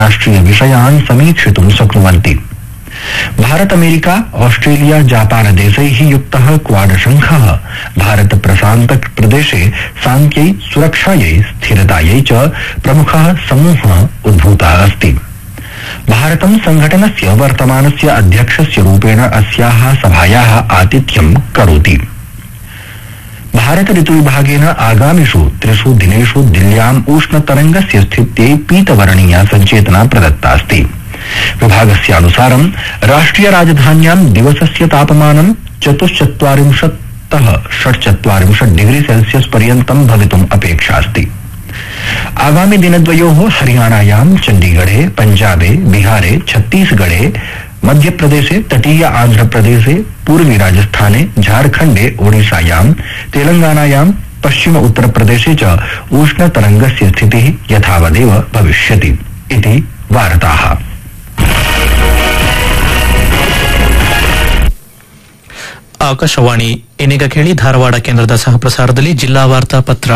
राष्ट्रिय विषयान् समीक्षितुं शक्नुवन्ति भारत अमेरिका ऑस्ट्रेलिया जापान देशैः युक्तः क्वाड शृङ्खः भारत प्रशान्त प्रदेशे शान्त्यै सुरक्षायै स्थिरतायै च प्रमुखः समूहः उद्भूतः अस्ति भारतं संघटनस्य वर्तमानस्य अध्यक्षस्य रूपेण अस्याः सभायाः आतिथ्यं करोति भारत ऋतुविभागेन आगामिषु त्रिषु दिनेषु दिल्ल्याम् उष्णतरङ्गस्य स्थित्यै पीतवर्णीया सञ्चेतना प्रदत्तास्ति विभागस्यानुसारं राष्ट्रिय राजधान्यां दिवसस्य तापमानं चतुश्चत्वारिंशत्तः षट्चत्वारिंशत् डिग्री सेल्सियस पर्यन्तं भवितुम् अपेक्षास्ति आगामि दिनद्वयोः हरियाणायां चण्डीगढे पञ्जाबे बिहारे छत्तीसगढे मध्यप्रदेशे तटीय आन्ध्रप्रदेशे पूर्वी राजस्थाने झारखण्डे ओडिशायां तेलंगानायां पश्चिम उत्तरप्रदेशे च उष्णतरङ्गस्य स्थितिः यथावदेव भविष्यति इति वार्ताः ಆಕಾಶವಾಣಿ ಇನ್ನೀಗ ಕೇಳಿ ಧಾರವಾಡ ಕೇಂದ್ರದ ಸಹ ಪ್ರಸಾರದಲ್ಲಿ ಜಿಲ್ಲಾ ವಾರ್ತಾ ಪತ್ರ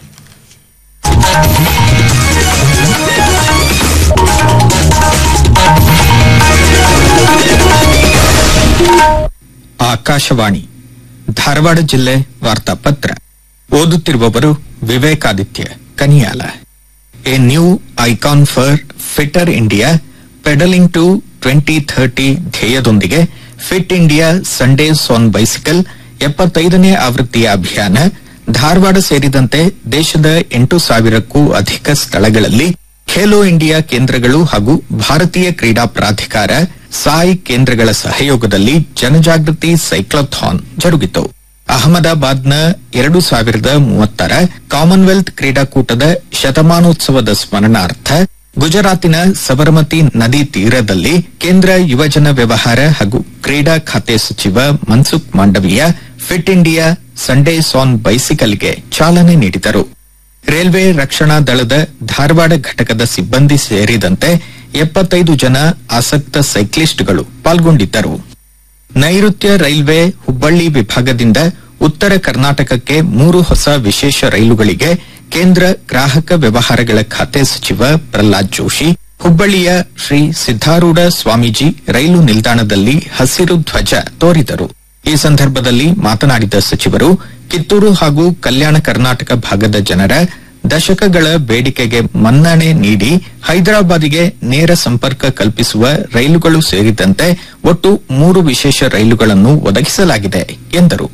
ಆಕಾಶವಾಣಿ ಧಾರವಾಡ ಜಿಲ್ಲೆ ವಾರ್ತಾಪತ್ರ ಓದುತ್ತಿರುವವರು Vivekaditya Kaniyala a new icon for fitter India pedalling to twenty thirty ಧ್ಯೇಯದೊಂದಿಗೆ fit India Sundays on bicycle ಎಪ್ಪತ್ತೈದನೇ ಆವೃತ್ತಿಯ ಅಭಿಯಾನ ಧಾರವಾಡ ಸೇರಿದಂತೆ ದೇಶದ ಎಂಟು ಸಾವಿರಕ್ಕೂ ಅಧಿಕ ಸ್ಥಳಗಳಲ್ಲಿ ಖೇಲೋ ಇಂಡಿಯಾ ಕೇಂದ್ರಗಳು ಹಾಗೂ ಭಾರತೀಯ ಕ್ರೀಡಾ ಪ್ರಾಧಿಕಾರ ಸಾಯ್ ಕೇಂದ್ರಗಳ ಸಹಯೋಗದಲ್ಲಿ ಜನಜಾಗೃತಿ ಸೈಕ್ಲಥಾನ್ ಜರುಗಿತು ಅಹಮದಾಬಾದ್ನ ಎರಡು ಸಾವಿರದ ಮೂವತ್ತರ ಕಾಮನ್ವೆಲ್ತ್ ಕ್ರೀಡಾಕೂಟದ ಶತಮಾನೋತ್ಸವದ ಸ್ಮರಣಾರ್ಥ ಗುಜರಾತಿನ ಸಬರಮತಿ ನದಿ ತೀರದಲ್ಲಿ ಕೇಂದ್ರ ಯುವಜನ ವ್ಯವಹಾರ ಹಾಗೂ ಕ್ರೀಡಾ ಖಾತೆ ಸಚಿವ Mansukh Mandaviya fit India Sundays on ಬೈಸಿಕಲ್ಗೆ ಚಾಲನೆ ನೀಡಿದರು ರೈಲ್ವೆ ರಕ್ಷಣಾ ದಳದ ಧಾರವಾಡ ಘಟಕದ ಸಿಬ್ಬಂದಿ ಸೇರಿದಂತೆ ಎಪ್ಪತ್ತೈದು ಜನ ಆಸಕ್ತ ಸೈಕ್ಲಿಸ್ಟ್ಗಳು ಪಾಲ್ಗೊಂಡಿದ್ದರು ನೈಋತ್ಯ ರೈಲ್ವೆ ಹುಬ್ಬಳ್ಳಿ ವಿಭಾಗದಿಂದ ಉತ್ತರ ಕರ್ನಾಟಕಕ್ಕೆ ಮೂರು ಹೊಸ ವಿಶೇಷ ರೈಲುಗಳಿಗೆ ಕೇಂದ್ರ ಗ್ರಾಹಕ ವ್ಯವಹಾರಗಳ ಖಾತೆ ಸಚಿವ ಪ್ರಹ್ಲಾದ್ ಜೋಶಿ ಹುಬ್ಬಳ್ಳಿಯ ಶ್ರೀ ಸಿದ್ದಾರೂಢ ಸ್ವಾಮೀಜಿ ರೈಲು ನಿಲ್ದಾಣದಲ್ಲಿ ಹಸಿರು ಧ್ವಜ ತೋರಿದರು ಈ ಸಂದರ್ಭದಲ್ಲಿ ಮಾತನಾಡಿದ ಸಚಿವರು ಕಿತ್ತೂರು ಹಾಗೂ ಕಲ್ಯಾಣ ಕರ್ನಾಟಕ ಭಾಗದ ಜನರ ದಶಕಗಳ ಬೇಡಿಕೆಗೆ ಮನ್ನಣೆ ನೀಡಿ ಹೈದರಾಬಾದಿಗೆ ನೇರ ಸಂಪರ್ಕ ಕಲ್ಪಿಸುವ ರೈಲುಗಳು ಸೇರಿದಂತೆ ಒಟ್ಟು ಮೂರು ವಿಶೇಷ ರೈಲುಗಳನ್ನು ಒದಗಿಸಲಾಗಿದೆ ಎಂದರು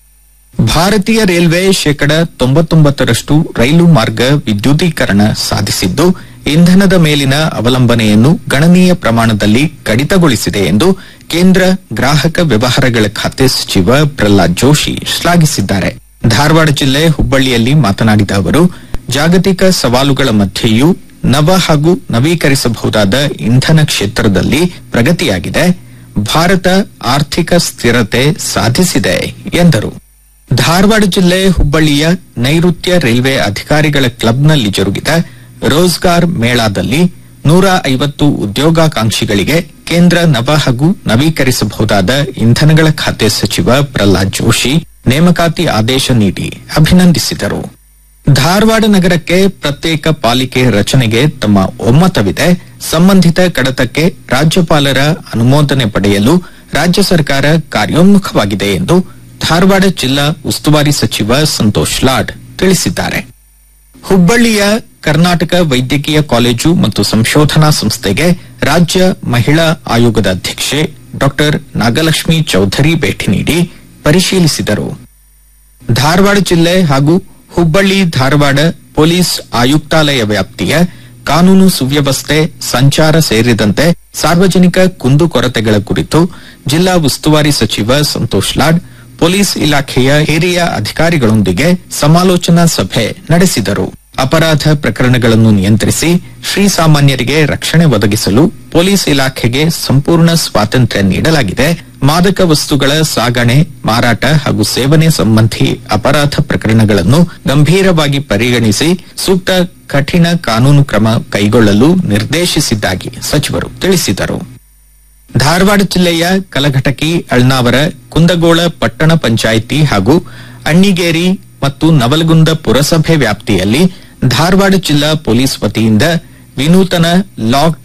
ಭಾರತೀಯ ರೈಲ್ವೆ ಶೇಕಡ ತೊಂಬತ್ತೊಂಬತ್ತರಷ್ಟು ರೈಲು ಮಾರ್ಗ ವಿದ್ಯುದೀಕರಣ ಸಾಧಿಸಿದ್ದು ಇಂಧನದ ಮೇಲಿನ ಅವಲಂಬನೆಯನ್ನು ಗಣನೀಯ ಪ್ರಮಾಣದಲ್ಲಿ ಕಡಿತಗೊಳಿಸಿದೆ ಎಂದು ಕೇಂದ್ರ ಗ್ರಾಹಕ ವ್ಯವಹಾರಗಳ ಖಾತೆ ಸಚಿವ ಪ್ರಹ್ಲಾದ್ ಜೋಶಿ ಶ್ಲಾಘಿಸಿದ್ದಾರೆ ಧಾರವಾಡ ಜಿಲ್ಲೆ ಹುಬ್ಬಳ್ಳಿಯಲ್ಲಿ ಮಾತನಾಡಿದ ಅವರು ಜಾಗತಿಕ ಸವಾಲುಗಳ ಮಧ್ಯೆಯೂ ನವ ಹಾಗೂ ನವೀಕರಿಸಬಹುದಾದ ಇಂಧನ ಕ್ಷೇತ್ರದಲ್ಲಿ ಪ್ರಗತಿಯಾಗಿದೆ ಭಾರತ ಆರ್ಥಿಕ ಸ್ಥಿರತೆ ಸಾಧಿಸಿದೆ ಎಂದರು ಧಾರವಾಡ ಜಿಲ್ಲೆ ಹುಬ್ಬಳ್ಳಿಯ ನೈಋತ್ಯ ರೈಲ್ವೆ ಅಧಿಕಾರಿಗಳ ಕ್ಲಬ್ನಲ್ಲಿ ಜರುಗಿದ ರೋಜ್ಗಾರ್ ಮೇಳಾದಲ್ಲಿ ನೂರ ಐವತ್ತು ಉದ್ಯೋಗಾಕಾಂಕ್ಷಿಗಳಿಗೆ ಕೇಂದ್ರ ನವ ಹಾಗೂ ನವೀಕರಿಸಬಹುದಾದ ಇಂಧನಗಳ ಖಾತೆ ಸಚಿವ ಪ್ರಹ್ಲಾದ್ ಜೋಶಿ ನೇಮಕಾತಿ ಆದೇಶ ನೀಡಿ ಅಭಿನಂದಿಸಿದರು ಧಾರವಾಡ ನಗರಕ್ಕೆ ಪ್ರತ್ಯೇಕ ಪಾಲಿಕೆ ರಚನೆಗೆ ತಮ್ಮ ಒಮ್ಮತವಿದೆ ಸಂಬಂಧಿತ ಕಡತಕ್ಕೆ ರಾಜ್ಯಪಾಲರ ಅನುಮೋದನೆ ಪಡೆಯಲು ರಾಜ್ಯ ಸರ್ಕಾರ ಕಾರ್ಯೋನ್ಮುಖವಾಗಿದೆ ಎಂದು ಧಾರವಾಡ ಜಿಲ್ಲಾ ಉಸ್ತುವಾರಿ ಸಚಿವ ಸಂತೋಷ್ ಲಾಡ್ ತಿಳಿಸಿದ್ದಾರೆ ಹುಬ್ಬಳ್ಳಿಯ ಕರ್ನಾಟಕ ವೈದ್ಯಕೀಯ ಕಾಲೇಜು ಮತ್ತು ಸಂಶೋಧನಾ ಸಂಸ್ಥೆಗೆ ರಾಜ್ಯ ಮಹಿಳಾ ಆಯೋಗದ ಅಧ್ಯಕ್ಷೆ ಡಾ ನಾಗಲಕ್ಷ್ಮಿ ಚೌಧರಿ ಭೇಟಿ ನೀಡಿ ಪರಿಶೀಲಿಸಿದರು ಧಾರವಾಡ ಜಿಲ್ಲೆ ಹಾಗೂ ಹುಬ್ಬಳ್ಳಿ ಧಾರವಾಡ ಪೊಲೀಸ್ ಆಯುಕ್ತಾಲಯ ವ್ಯಾಪ್ತಿಯ ಕಾನೂನು ಸುವ್ಯವಸ್ಥೆ ಸಂಚಾರ ಸೇರಿದಂತೆ ಸಾರ್ವಜನಿಕ ಕುಂದುಕೊರತೆಗಳ ಕುರಿತು ಜಿಲ್ಲಾ ಉಸ್ತುವಾರಿ ಸಚಿವ ಸಂತೋಷ್ ಲಾಡ್ ಪೊಲೀಸ್ ಇಲಾಖೆಯ ಹಿರಿಯ ಅಧಿಕಾರಿಗಳೊಂದಿಗೆ ಸಮಾಲೋಚನಾ ಸಭೆ ನಡೆಸಿದರು ಅಪರಾಧ ಪ್ರಕರಣಗಳನ್ನು ನಿಯಂತ್ರಿಸಿ ಶ್ರೀಸಾಮಾನ್ಯರಿಗೆ ರಕ್ಷಣೆ ಒದಗಿಸಲು ಪೊಲೀಸ್ ಇಲಾಖೆಗೆ ಸಂಪೂರ್ಣ ಸ್ವಾತಂತ್ರ್ಯ ನೀಡಲಾಗಿದೆ ಮಾದಕ ವಸ್ತುಗಳ ಸಾಗಣೆ ಮಾರಾಟ ಹಾಗೂ ಸೇವನೆ ಸಂಬಂಧಿ ಅಪರಾಧ ಪ್ರಕರಣಗಳನ್ನು ಗಂಭೀರವಾಗಿ ಪರಿಗಣಿಸಿ ಸೂಕ್ತ ಕಠಿಣ ಕಾನೂನು ಕ್ರಮ ಕೈಗೊಳ್ಳಲು ನಿರ್ದೇಶಿಸಿದ್ದಾಗಿ ಸಚಿವರು ತಿಳಿಸಿದರು ಧಾರವಾಡ ಜಿಲ್ಲೆಯ ಕಲಘಟಕಿ ಅಳ್ನಾವರ ಕುಂದಗೋಳ ಪಟ್ಟಣ ಪಂಚಾಯಿತಿ ಹಾಗೂ ಅಣ್ಣಿಗೇರಿ ಮತ್ತು ನವಲಗುಂದ ಪುರಸಭೆ ವ್ಯಾಪ್ತಿಯಲ್ಲಿ ಧಾರವಾಡ ಜಿಲ್ಲಾ ಪೊಲೀಸ್ ವತಿಯಿಂದ ವಿನೂತನ ಲಾಕ್ಡ್